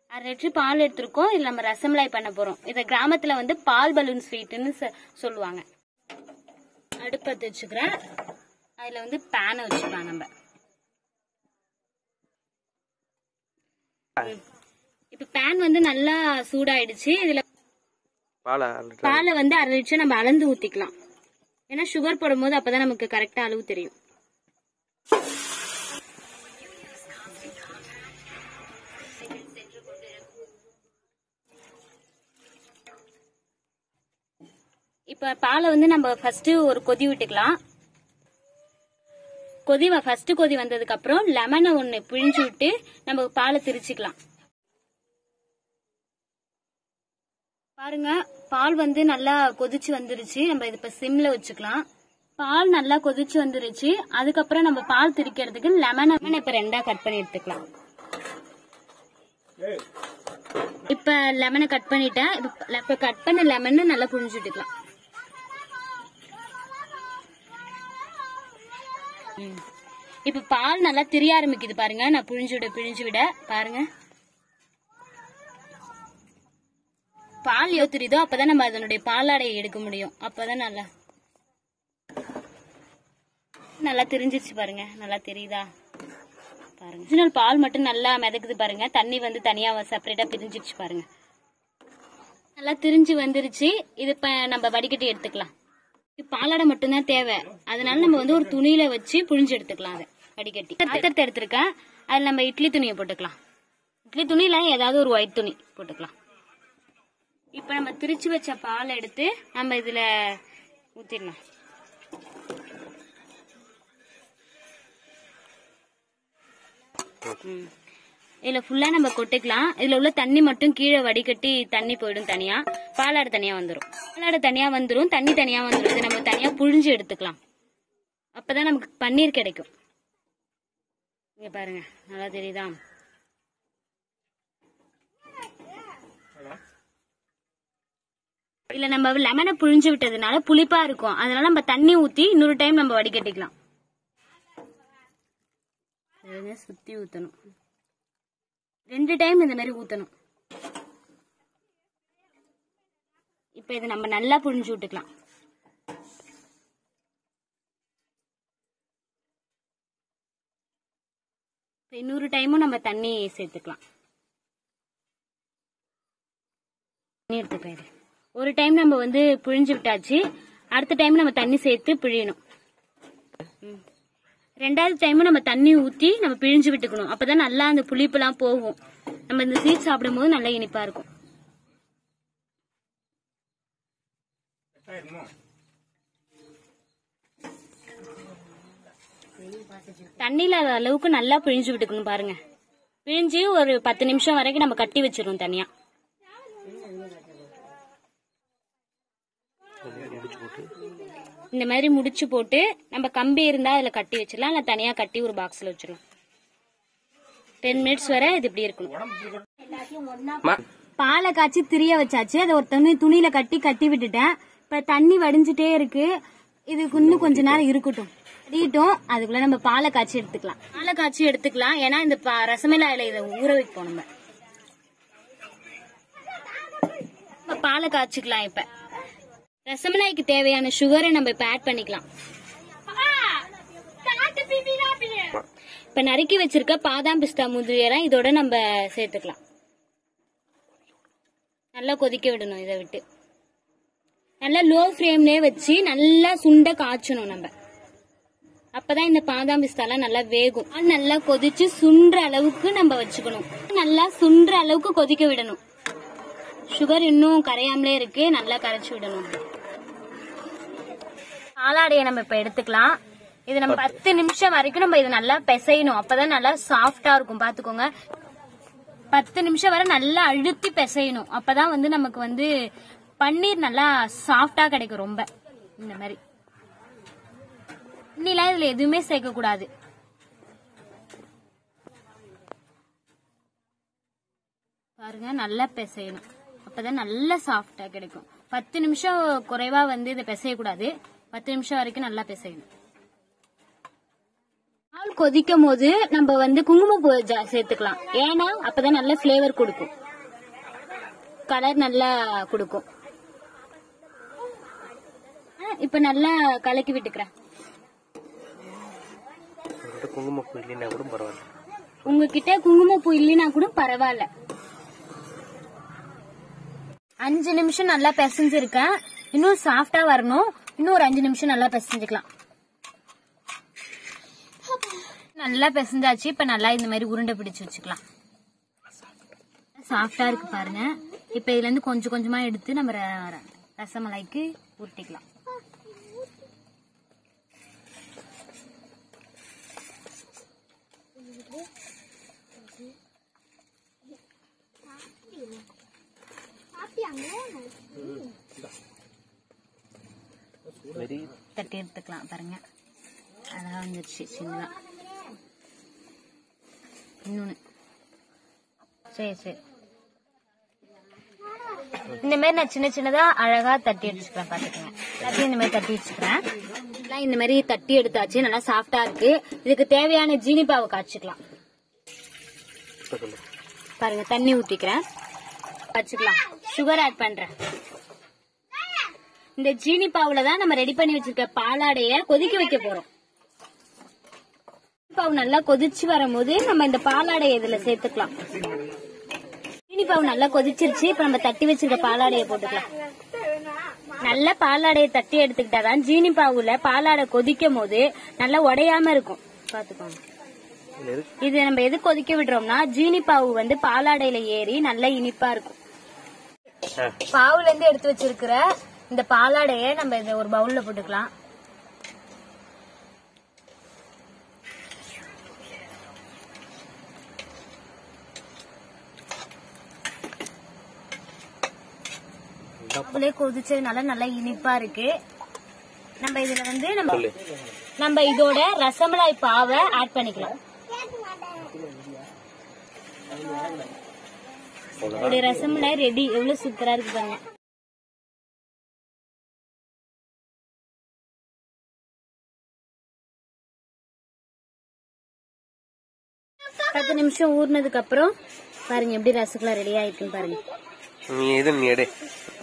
அரை லிட்டர் பால் எடுத்திருக்கோம் இதுல நம்ம ரசமலாய் பண்ண போறோம் இத கிராமத்துல வந்து பால் பலூன் ஸ்வீட்னு சொ- சொல்லுவாங்க அடுப்பத்து வச்சுக்கிறேன் அதுல வந்து பேனை வச்சுக்கலாம் நம்ம இப்ப பேன் வந்து நல்லா சூடாயிடுச்சு இதுல பாலா பாலை வந்து அரை லிட்டர் நம்ம அளந்து ஊத்திக்கலாம் ஏன்னா சுகர் போடும்போது அப்பதான் நமக்கு கரெக்டா அளவு தெரியும் இப்ப பாலை வந்து நம்ம ஃபர்ஸ்ட் ஒரு கொதி விட்டுக்கலாம் கொதி ஃபர்ஸ்ட் கொதி வந்ததுக்கு அப்புறம் லெமனை ஒன்னு பிழிஞ்சு விட்டு நம்ம பாலை திரிச்சுக்கலாம் பாருங்க பால் வந்து நல்லா கொதிச்சு வந்துருச்சு நம்ம இது இப்ப சிம்ல வச்சுக்கலாம் பால் நல்லா கொதிச்சு வந்துருச்சு அதுக்கப்புறம் நம்ம பால் திரிக்கிறதுக்கு லெமன் லெமன் இப்ப ரெண்டா கட் பண்ணி எடுத்துக்கலாம் இப்ப லெமனை கட் பண்ணிட்டேன் இப்ப- இப்ப கட் பண்ண லெமன் நல்லா புழிஞ்சு விட்டுக்கலாம் ம். இப்ப பால் நல்லா திரிய ஆரம்பிக்குது பாருங்க நான் புழிஞ்சு விட பிழிஞ்சு விட பாருங்க பால் எவ்வளவு தெரியுதோ அப்பதான் நம்ம அதனுடைய பாலாடையை எடுக்க முடியும் அப்பதான் நல்லா நல்லா தெரிஞ்சிருச்சு பாருங்க நல்லா தெரியுதா பாருங்க ஒரிஜினல் பால் மட்டும் நல்லா மிதக்குது பாருங்க தண்ணி வந்து தனியா செப்பரேட்டா பிரிஞ்சிருச்சு பாருங்க நல்லா திரிஞ்சு வந்துருச்சு இது இப்ப நம்ம வடிகட்டி எடுத்துக்கலாம் இது பாலாடை மட்டும்தான் தேவை அதனால நம்ம வந்து ஒரு துணியில வச்சு புழிஞ்சு எடுத்துக்கலாம் அதை வடிகட்டி பாத்திரத்தை எடுத்திருக்கேன் அதுல நம்ம இட்லி துணியை போட்டுக்கலாம் இட்லி துணி இல்ல ஏதாவது ஒரு ஒயிட் துணி போட்டுக்கலாம் இப்ப நம்ம திரிச்சு வச்ச பால் எடுத்து நம்ம இதுல ஊத்திடலாம் ம். இதுல ஃபுல்லா நம்ம கொட்டிக்கலாம் இதுல உள்ள தண்ணி மட்டும் கீழே வடிகட்டி தண்ணி போயிடும் தனியா பாலாடை தனியா வந்துரும் பாலாடை தனியா வந்துரும் தண்ணி தனியா வந்துரும் இது நம்ம தனியா புழிஞ்சு எடுத்துக்கலாம் அப்பதான் நமக்கு பன்னீர் கிடைக்கும் இங்க பாருங்க நல்லா தெரியுதா இல்ல நம்ம லெமனை புழிஞ்சு விட்டதுனால புளிப்பா இருக்கும் அதனால நம்ம தண்ணி ஊத்தி இன்னொரு டைம் நம்ம வடிகட்டிக்கலாம் பாருங்க, சுத்தி ஊத்தணும் ரெண்டு டைம் இந்த மாதிரி ஊத்தணும் இப்ப இதை நம்ம நல்லா புழிஞ்சு விட்டுக்கலாம் இப்ப இன்னொரு டைமும் நம்ம தண்ணி சேர்த்துக்கலாம் தண்ணி எடுத்து போயிரு ஒரு டைம் நம்ம வந்து பிழிஞ்சு விட்டாச்சு அடுத்த டைம் நம்ம தண்ணி சேர்த்து பிழியணும் ம். ரெண்டாவது டைம் நம்ம தண்ணி ஊத்தி நம்ம பிழிஞ்சு விட்டுக்கணும் அப்பதான் நல்லா அந்த புளிப்புலாம் போகும் நம்ம இந்த ஸ்வீட் சாப்பிடும்போது நல்லா இனிப்பா இருக்கும் தண்ணியில அளவுக்கு நல்லா பிழிஞ்சு விட்டுக்கணும் பாருங்க பிழிஞ்சு ஒரு பத்து நிமிஷம் வரைக்கும் நம்ம கட்டி வச்சிருவோம் தனியா முடிச்சு போட்டு இந்த மாதிரி முடிச்சு போட்டு நம்ம கம்பி இருந்தா அதுல கட்டி வச்சிடலாம் இல்ல தனியா கட்டி ஒரு பாக்ஸ்ல வச்சிடலாம் டென் மினிட்ஸ் வரை இது இப்படி இருக்கணும் மா பாலை காய்ச்சி திரிய வச்சாச்சு அதை ஒரு துணி துணியில கட்டி கட்டி விட்டுட்டேன் இப்ப தண்ணி வடிஞ்சிட்டே இருக்கு இது இன்னும் கொஞ்ச நேரம் இருக்கட்டும் வடியட்டும் அதுக்குள்ள நம்ம பாலை காய்ச்சி எடுத்துக்கலாம் பாலை காய்ச்சி எடுத்துக்கலாம் ஏன்னா இந்த பா- ரசமலாயில இதை ஊற வைப்போம் நம்ம இப்ப பாலை காய்ச்சிக்கலாம் இப்ப ரசமலாய்க்கு தேவையான சுகரை நம்ம இப்ப ஆட் பண்ணிக்கலாம் இப்ப நறுக்கி வச்சிருக்க பாதாம் பிஸ்தா முந்திரியெல்லாம் இதோட நம்ம சேர்த்துக்கலாம் நல்லா கொதிக்க விடணும் இதை விட்டு நல்லா லோ ஃப்ளேம்லயே வச்சு நல்லா சுண்ட காய்ச்சணும் நம்ம அப்பதான் இந்த பாதாம் பிஸ்தாலாம் நல்லா வேகும் அது நல்லா கொதிச்சு சுண்டுற அளவுக்கு நம்ம வச்சுக்கணும் நல்லா சுண்டுற அளவுக்கு கொதிக்க விடணும் சுகர் இன்னும் கரையாமலே இருக்கு நல்லா கரைச்சு விடணும் பாலாடையை நம்ம இப்ப எடுத்துக்கலாம் இது நம்ம பத்து நிமிஷம் வரைக்கும் நம்ம இது நல்லா பிசையணும் அப்பதான் நல்லா சாஃப்டா இருக்கும் பாத்துக்கோங்க பத்து நிமிஷம் வரை நல்லா அழுத்தி பிசையணும் அப்பதான் வந்து நமக்கு வந்து பன்னீர் நல்லா சாஃப்டா கிடைக்கும் ரொம்ப இந்த மாதிரி தண்ணிலாம் இதுல எதுவுமே சேர்க்க கூடாது பாருங்க நல்லா பிசையணும் அப்பதான் நல்லா சாஃப்டா கிடைக்கும் பத்து நிமிஷம் குறைவா வந்து இதை பிசையக்கூடாது பத்து நிமிஷம் வரைக்கும் நல்லா பிசையணும் பால் கொதிக்கும் போது நம்ம வந்து குங்குமப்பூ ஜா- சேர்த்துக்கலாம் ஏன்னா அப்பதான் நல்ல ஃபிளேவர் கொடுக்கும் கலர் நல்லா கொடுக்கும் ஆ, இப்ப நல்லா கலக்கி விட்டுக்கிறேன் உங்கள்கிட்ட குங்குமப்பூ இல்லைன்னா கூட பரவாயில்ல உங்ககிட்ட குங்குமப்பூ இல்லைன்னா கூட பரவாயில்ல அஞ்சு நிமிஷம் நல்லா பிசைஞ்சிருக்கேன் இன்னும் சாஃப்டா வரணும் இன்னும் ஒரு அஞ்சு நிமிஷம் நல்லா பிசைஞ்சுக்கலாம் நல்லா பிசைஞ்சாச்சு இப்ப நல்லா இந்த மாதிரி உருண்டை பிடிச்சு வச்சுக்கலாம் சாஃப்டா இருக்கு பாருங்க இப்ப இதுல இருந்து கொஞ்சம் கொஞ்சமா எடுத்து நம்ம ர- ர- ரசமலாய்க்கு உருட்டிக்கலாம் வெரி தட்டி எடுத்துக்கலாம் பாருங்க அழகா வந்துருச்சு சின்னதா இன்னொன்னு சரி சரி இந்த மாதிரி நான் சின்ன சின்னதா அழகா தட்டி வச்சுக்கிறேன் பாத்துக்கோங்க எல்லாத்தையும் இந்த மாதிரி தட்டி வச்சுக்கிறேன் எல்லாம் இந்த மாதிரி தட்டி எடுத்தாச்சு நல்லா சாஃப்டா இருக்கு இதுக்கு தேவையான ஜீனிப்பாவை காய்ச்சிக்கலாம் இப்போ சொல்லு பாருங்க தண்ணி ஊத்திக்கிறேன் வச்சுக்கலாம் சுகர் ஆட் பண்றேன் இந்த ஜீனி பாவுல தான் நம்ம ரெடி பண்ணி வச்சிருக்க பாலாடைய கொதிக்க வைக்க போறோம் பாவு நல்லா கொதிச்சு வரும்போது நம்ம இந்த பாலாடைய இதுல சேர்த்துக்கலாம் ஜீனி பாவு நல்லா கொதிச்சிருச்சு இப்ப நம்ம தட்டி வச்சிருக்க பாலாடைய போட்டுக்கலாம் நல்ல பாலாடைய தட்டி எடுத்துக்கிட்டாதான் ஜீனி பாவுல பாலாடை கொதிக்கும் போது நல்லா உடையாம இருக்கும் பாத்துக்கோங்க இதில் இருக்கு இது நம்ம எது கொதிக்க விடுறோம்னா ஜீனி பாவு வந்து பாலாடையில ஏறி நல்லா இனிப்பா இருக்கும் ஆ பாவுல இருந்து எடுத்து வச்சிருக்கிற இந்த பாலாடைய நம்ம இத ஒரு பவுல்ல போட்டுக்கலாம் பாவுலே கொதிச்சதுனால நல்லா இனிப்பா இருக்கு நம்ம இதுல வந்து நம்ம சொல்லு நம்ம இதோட ரசமலாய் பாவை ஆட் பண்ணிக்கலாம் அவ்வளோதான் இதோட ரசமலாய் ரெடி எவ்வளவு சூப்பரா இருக்கு பாருங்க பத்து நிமிஷம் ஊறினதுக்கு அப்புறம் பாருங்க எப்படி ரசகுல்லா ரெடி ஆயிருக்குன்னு பாருங்க நீ எது நீ எடு